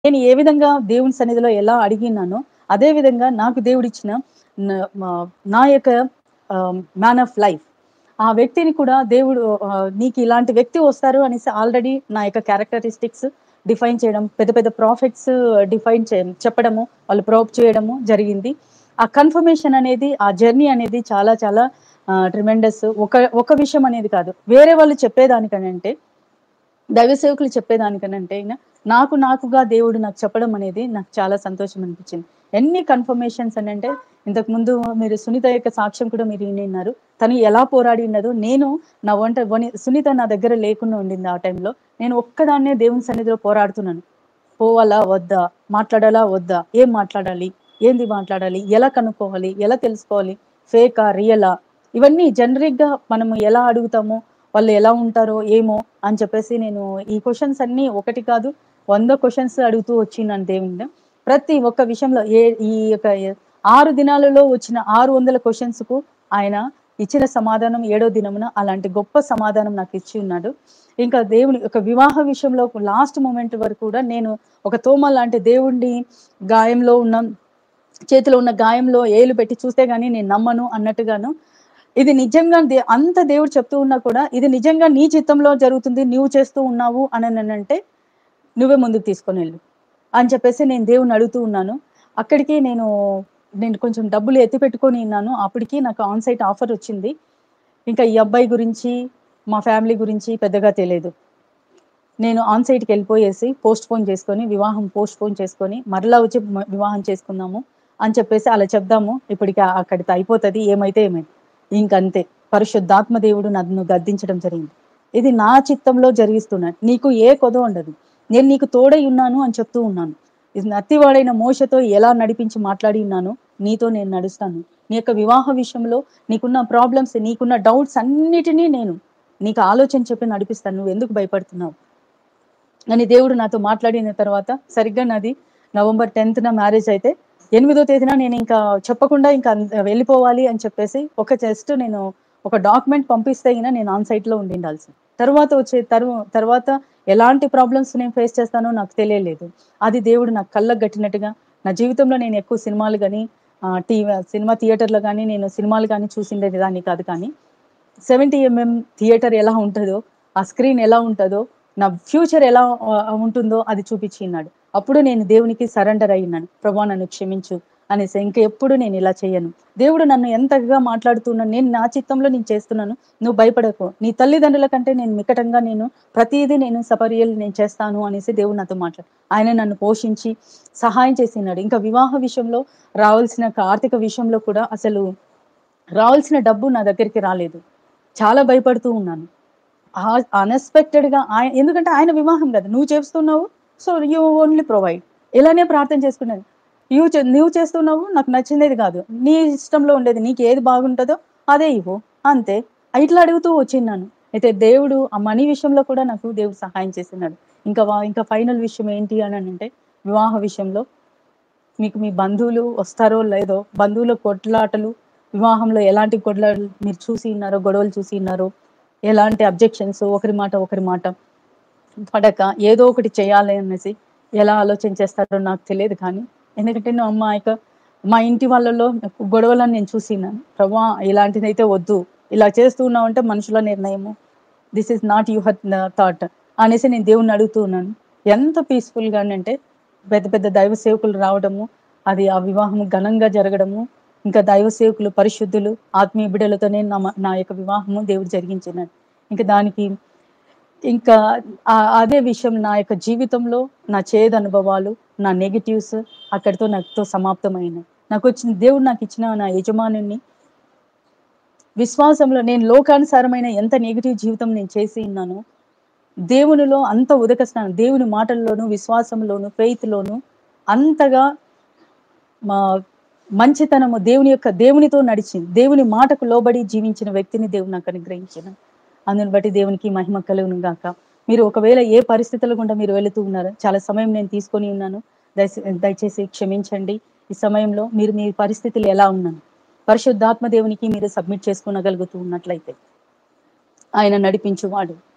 నేను ఏ విధంగా దేవుని సన్నిధిలో ఎలా అడిగినానో అదే విధంగా నాకు దేవుడిచ్చిన న- మా- నా యొక్క మ్యాన్ ఆఫ్ లైఫ్ ఆ వ్యక్తిని కూడా దేవుడు ఆ, నీకు ఇలాంటి వ్యక్తి వస్తారు అనేసి ఆల్రెడీ నా యొక్క క్యారెక్టరిస్టిక్స్ డిఫైన్ చేయడం పెద్ద పెద్ద ప్రాఫిట్స్ డిఫైన్ చే చెప్పడము వాళ్ళు ప్రోప్ చేయడము జరిగింది ఆ కన్ఫర్మేషన్ అనేది ఆ జర్నీ అనేది చాలా చాలా ట్రిమెండస్ ఒక ఒక విషయం అనేది కాదు వేరే వాళ్ళు చెప్పేదానికనంటే దైవ సేవకులు చెప్పేదానికనంటే అయినా నాకు నాకుగా దేవుడు నాకు చెప్పడం అనేది నాకు చాలా సంతోషం అనిపించింది ఎన్ని కన్ఫర్మేషన్స్ అని అంటే ఇంతకు ముందు మీరు సునీత యొక్క సాక్ష్యం కూడా మీరు విన్నారు తను ఎలా పోరాడి ఉన్నదో నేను నా వంట వని- సునీత నా దగ్గర లేకుండా ఉండింది ఆ టైంలో నేను ఒక్కదాన్నే దేవుని సన్నిధిలో పోరాడుతున్నాను పోవాలా వద్దా మాట్లాడాలా వద్దా ఏం మాట్లాడాలి ఏంది మాట్లాడాలి ఎలా కనుక్కోవాలి ఎలా తెలుసుకోవాలి ఫేకా రియలా ఇవన్నీ జనరిక్ గా మనము ఎలా అడుగుతామో వాళ్ళు ఎలా ఉంటారో ఏమో అని చెప్పేసి నేను ఈ క్వశ్చన్స్ అన్ని ఒకటి కాదు వంద క్వశ్చన్స్ అడుగుతూ వచ్చినాను దేవుని ప్రతి ఒక్క విషయంలో ఏ ఈ యొక్క ఆరు దినాలలో వచ్చిన ఆరు వందల క్వశ్చన్స్ కు ఆయన ఇచ్చిన సమాధానం ఏడో దినమున అలాంటి గొప్ప సమాధానం నాకు ఇచ్చి ఉన్నాడు ఇంకా దేవుని ఒక వివాహ విషయంలో లాస్ట్ మూమెంట్ వరకు కూడా నేను ఒక తోమ లాంటి దేవుడి గాయంలో ఉన్న చేతిలో ఉన్న గాయంలో ఏలు పెట్టి చూస్తే గానీ నేను నమ్మను అన్నట్టుగాను ఇది నిజంగా దే- అంత దేవుడు చెప్తూ ఉన్నా కూడా ఇది నిజంగా నీ చిత్తంలో జరుగుతుంది నువ్వు చేస్తూ ఉన్నావు అని అంటే నువ్వే ముందుకు తీసుకొని వెళ్ళు అని చెప్పేసి నేను దేవుని అడుగుతూ ఉన్నాను అక్కడికి నేను నేను కొంచెం డబ్బులు ఎత్తి పెట్టుకొని ఉన్నాను అప్పటికి నాకు ఆన్ సైట్ ఆఫర్ వచ్చింది ఇంకా ఈ అబ్బాయి గురించి మా ఫ్యామిలీ గురించి పెద్దగా తెలియదు నేను ఆన్ సైట్కి వెళ్ళిపోయేసి పోస్ట్ పోన్ చేసుకొని వివాహం పోస్ట్ పోన్ చేసుకొని మరలా వచ్చి మ- వివాహం చేసుకుందాము అని చెప్పేసి అలా చెప్దాము ఇప్పటికి ఆ- అక్కడితో అయిపోతుంది ఏమైతే ఏమైంది ఇంకంతే పరిశుద్ధాత్మ దేవుడు నన్ను గద్దించడం జరిగింది ఇది నా చిత్తంలో జరిగిస్తున్నాను నీకు ఏ కొద ఉండదు నేను నీకు తోడై ఉన్నాను అని చెప్తూ ఉన్నాను ఇది నత్తివాడైన మోసతో ఎలా నడిపించి మాట్లాడి ఉన్నాను నీతో నేను నడుస్తాను నీ యొక్క వివాహ విషయంలో నీకున్న ప్రాబ్లమ్స్ నీకున్న డౌట్స్ అన్నిటినీ నేను నీకు ఆలోచన చెప్పి నడిపిస్తాను నువ్వు ఎందుకు భయపడుతున్నావు అని దేవుడు నాతో మాట్లాడిన తర్వాత సరిగ్గా నాది నవంబర్ టెన్త్న మ్యారేజ్ అయితే ఎనిమిదో తేదీన నేను ఇంకా చెప్పకుండా ఇంకా అంత- వెళ్ళిపోవాలి అని చెప్పేసి ఒక జస్ట్ నేను ఒక డాక్యుమెంట్ పంపిస్తే అయినా నేను ఆన్ సైట్ లో ఉండి ఉండాల్సి తర్వాత వచ్చే తర్వా తర్వాత ఎలాంటి ప్రాబ్లమ్స్ నేను ఫేస్ చేస్తానో నాకు తెలియలేదు అది దేవుడు నాకు కళ్ళకు గట్టినట్టుగా నా జీవితంలో నేను ఎక్కువ సినిమాలు కానీ టీవీ సినిమా థియేటర్లో కానీ నేను సినిమాలు కానీ చూసిండేది దాన్ని కాదు కానీ సెవెంటీ ఎంఎం థియేటర్ ఎలా ఉంటుందో ఆ స్క్రీన్ ఎలా ఉంటుందో నా ఫ్యూచర్ ఎలా ఆ, ఉంటుందో అది చూపించిన్నాడు అప్పుడు నేను దేవునికి సరెండర్ అయినాను ప్రభా నన్ను క్షమించు అనేసి ఇంకెప్పుడు నేను ఇలా చేయను దేవుడు నన్ను ఎంతగా మాట్లాడుతున్నాను నేను నా చిత్తంలో నేను చేస్తున్నాను నువ్వు భయపడకు నీ తల్లిదండ్రుల కంటే నేను మికటంగా నేను ప్రతిదీ నేను సపర్యలు నేను చేస్తాను అనేసి దేవుడు నాతో మాట్లాడు ఆయన నన్ను పోషించి సహాయం చేసినాడు ఇంకా వివాహ విషయంలో రావాల్సిన ఆర్థిక విషయంలో కూడా అసలు రావాల్సిన డబ్బు నా దగ్గరికి రాలేదు చాలా భయపడుతూ ఉన్నాను అన్ఎక్స్పెక్టెడ్ గా ఆయన ఎందుకంటే ఆయన వివాహం కదా నువ్వు చేస్తున్నావు సో యూ ఓన్లీ ప్రొవైడ్ ఇలానే ప్రార్థన చేసుకున్నాను యూ నువ్వు చేస్తున్నావు నాకు నచ్చినది కాదు నీ ఇష్టంలో ఉండేది నీకు ఏది బాగుంటుందో అదే ఇవ్వు అంతే ఇట్లా అడుగుతూ వచ్చిన్నాను అయితే దేవుడు ఆ మనీ విషయంలో కూడా నాకు దేవుడు సహాయం చేస్తున్నాడు ఇంకా వా- ఇంకా ఫైనల్ విషయం ఏంటి అని అంటే వివాహ విషయంలో మీకు మీ బంధువులు వస్తారో లేదో బంధువుల కొట్లాటలు వివాహంలో ఎలాంటి కొట్లాటలు మీరు చూసి ఉన్నారో గొడవలు చూసి ఉన్నారో ఎలాంటి అబ్జెక్షన్స్ ఒకరి మాట ఒకరి మాట పడక ఏదో ఒకటి చేయాలి అనేసి ఎలా ఆలోచన చేస్తారో నాకు తెలియదు కానీ ఎందుకంటే నేను అమ్మ యొక్క మా ఇంటి వాళ్ళలో గొడవలను నేను చూసినాను ప్రభా ఇలాంటిది అయితే వద్దు ఇలా చేస్తూ ఉన్నామంటే మనుషుల నిర్ణయము this is not your thought అనేసి నేను దేవుణ్ణి అడుగుతూ ఉన్నాను ఎంత peaceful గా అంటే పెద్ద పెద్ద దైవ సేవకులు రావడము అది ఆ వివాహము ఘనంగా జరగడము ఇంకా దైవ సేవకులు పరిశుద్ధులు ఆత్మీయ బిడ్డలతోనే నా మ- నా యొక్క వివాహము దేవుడు జరిగించినాడు ఇంకా దానికి ఇంకా ఆ- అదే విషయం నా యొక్క జీవితంలో నా చేదు అనుభవాలు నా నెగిటివ్స్ అక్కడితో నాతో సమాప్తమైనాయి నాకు వచ్చిన దేవుడు నాకు ఇచ్చిన నా యజమానుని విశ్వాసంలో నేను లోకానుసారమైన ఎంత నెగిటివ్ జీవితం నేను చేసి ఉన్నానో దేవునిలో అంత ఉదక స్నానం దేవుని మాటల్లోను విశ్వాసంలోను ఫెయిత్లోను అంతగా మా మంచితనము దేవుని యొక్క దేవునితో నడిచింది దేవుని మాటకు లోబడి జీవించిన వ్యక్తిని దేవుడు నాకు అనుగ్రహించిన అందుని బట్టి దేవునికి మహిమ కలుగును గాక మీరు ఒకవేళ ఏ పరిస్థితుల గుండా మీరు వెళుతూ ఉన్నారు చాలా సమయం నేను తీసుకొని ఉన్నాను దయచే- దయచేసి క్షమించండి ఈ సమయంలో మీరు మీ పరిస్థితులు ఎలా ఉన్నాను పరిశుద్ధాత్మ దేవునికి మీరు సబ్మిట్ చేసుకోనగలుగుతూ ఉన్నట్లయితే ఆయన నడిపించువాడు